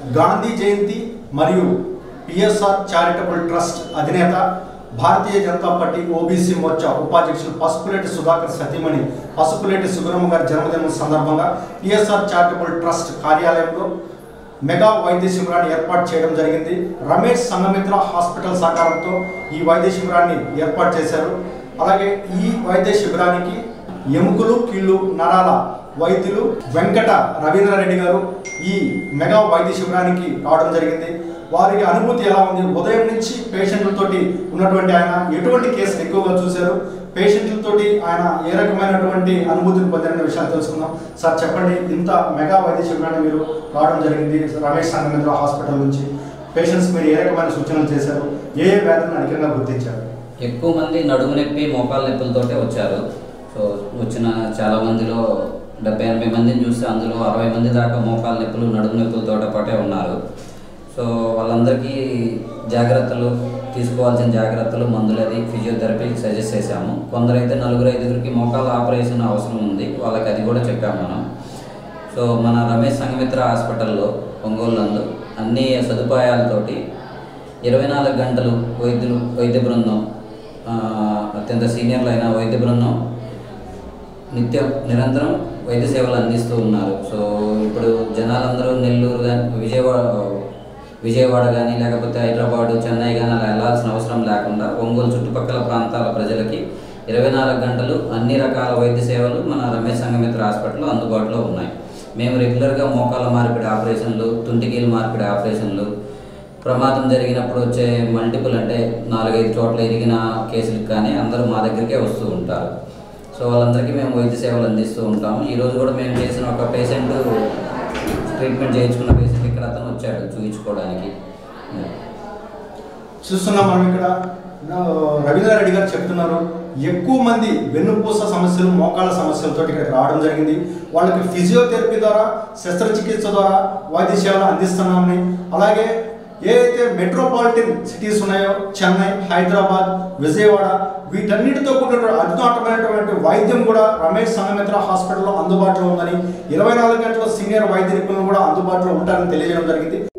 గాంధీ జయంతి మరియు PSR charitable trust అధినేత Bharatiya Janata Party OBC Morcha ఉపాధ్యక్షులు పసుపులేటి సుధాకర్ సతీమణి పసుపులేటి సుగుణమ్మ గారి జన్మదినం సందర్భంగా పిఎస్ఆర్ చారిటబుల్ ట్రస్ట్ కార్యాలయంలో మెగా వైద్య శిబిరాన్ని ఏర్పాటు చేయడం జరిగింది రమేష్ సంగమిత్ర హాస్పిటల్ సహకారంతో ఈ వైద్య శిబిరాన్ని ఏర్పాటు చేశారు అలాగే ఈ వైద్య శిబిరానికి ఎముకలు కీళ్ళు నరాల వైద్యులు వెంకట రవీంద్రారెడ్డి గారు ఈ మెగా వైద్య శిబిరానికి రావడం జరిగింది వారి అనుభూతి ఎలా ఉంది ఉదయం నుంచి పేషెంట్లతోటి ఉన్నటువంటి ఆయన ఎటువంటి కేసులు ఎక్కువగా చూశారు పేషెంట్లతోటి ఆయన ఏ రకమైనటువంటి అనుభూతిని పొందిన విషయాలు తెలుసుకుందాం సార్ చెప్పండి ఇంత మెగా వైద్య శిబిరాన్ని మీరు రావడం జరిగింది రమేష్ సంగమేంద్ర హాస్పిటల్ నుంచి పేషెంట్స్ మీరు ఏ రకమైన సూచనలు చేశారు ఏ ఏ వ్యాధులను అధికంగా గుర్తించారు ఎక్కువ మంది నడుము నొప్పి మోకాలు నొప్పులతోటే వచ్చారు సో వచ్చిన చాలా మందిలో డెబ్బై ఎనభై మందిని చూస్తే అందులో అరవై మంది దాకా మోకాలు నొప్పులు నడుము నొప్పులతో పాటే ఉన్నారు సో వాళ్ళందరికీ జాగ్రత్తలు తీసుకోవాల్సిన జాగ్రత్తలు మందులు అది ఫిజియోథెరపీ సజెస్ట్ చేశాము కొందరైతే నలుగురు ఐదుగురికి మోకాల ఆపరేషన్ అవసరం ఉంది వాళ్ళకి అది కూడా చెప్పాము మనం సో మన రమేష్ సంగమిత్ర హాస్పిటల్లో ఒంగోలు నందు అన్ని సదుపాయాలతోటి ఇరవై నాలుగు గంటలు వైద్యులు వైద్య బృందం ఆ, అత్యంత సీనియర్లు అయిన వైద్య బృందం నిత్యం నిరంతరం వైద్య సేవలు అందిస్తూ ఉన్నారు సో ఇప్పుడు జనాలందరూ నెల్లూరు కానీ విజయవాడ విజయవాడ కానీ లేకపోతే హైదరాబాదు చెన్నై కానీ అలా వెళ్ళాల్సిన అవసరం లేకుండా ఒంగోలు చుట్టుపక్కల ప్రాంతాల ప్రజలకి ఇరవై నాలుగు గంటలు అన్ని రకాల వైద్య సేవలు మన రమేష్ సంగమిత్ర హాస్పిటల్లో అందుబాటులో ఉన్నాయి మేము రెగ్యులర్గా మోకాల మార్పిడి ఆపరేషన్లు తుంటికీలు మార్పిడి ఆపరేషన్లు ప్రమాదం జరిగినప్పుడు వచ్చే మల్టిపుల్ అంటే నాలుగైదు చోట్ల ఎరిగిన కేసులకు కానీ అందరూ మా దగ్గరికే వస్తూ ఉంటారు సో వాళ్ళందరికీ మేము వైద్య సేవలు అందిస్తూ ఉంటాము ఈరోజు కూడా మేము చేసిన ఒక పేషెంట్ ట్రీట్మెంట్ చేయించుకున్న పేషెంట్ ఇక్కడ అతను వచ్చాడు చూపించుకోవడానికి చూస్తున్నాం మనం ఇక్కడ ఆ, రవీంద్రారెడ్డి గారు చెప్తున్నారు ఎక్కువ మంది వెన్నుపూస సమస్యలు మోకాళ్ళ సమస్యలతో ఇక్కడికి రావడం జరిగింది వాళ్ళకి ఫిజియోథెరపీ ద్వారా శస్త్రచికిత్స ద్వారా వైద్య సేవలు అందిస్తున్నామని అలాగే ఏ అయితే మెట్రోపాలిటన్ సిటీస్ ఉన్నాయో చెన్నై హైదరాబాద్ విజయవాడ వీటన్నిటితో కూడిన అధునాతమైనటువంటి వైద్యం కూడా రమేష్ సంగమిత్ర హాస్పిటల్లో అందుబాటులో ఉందని ఇరవై నాలుగు గంటల సీనియర్ వైద్య నిపుణులు కూడా అందుబాటులో ఉంటారని తెలియజేయడం జరిగింది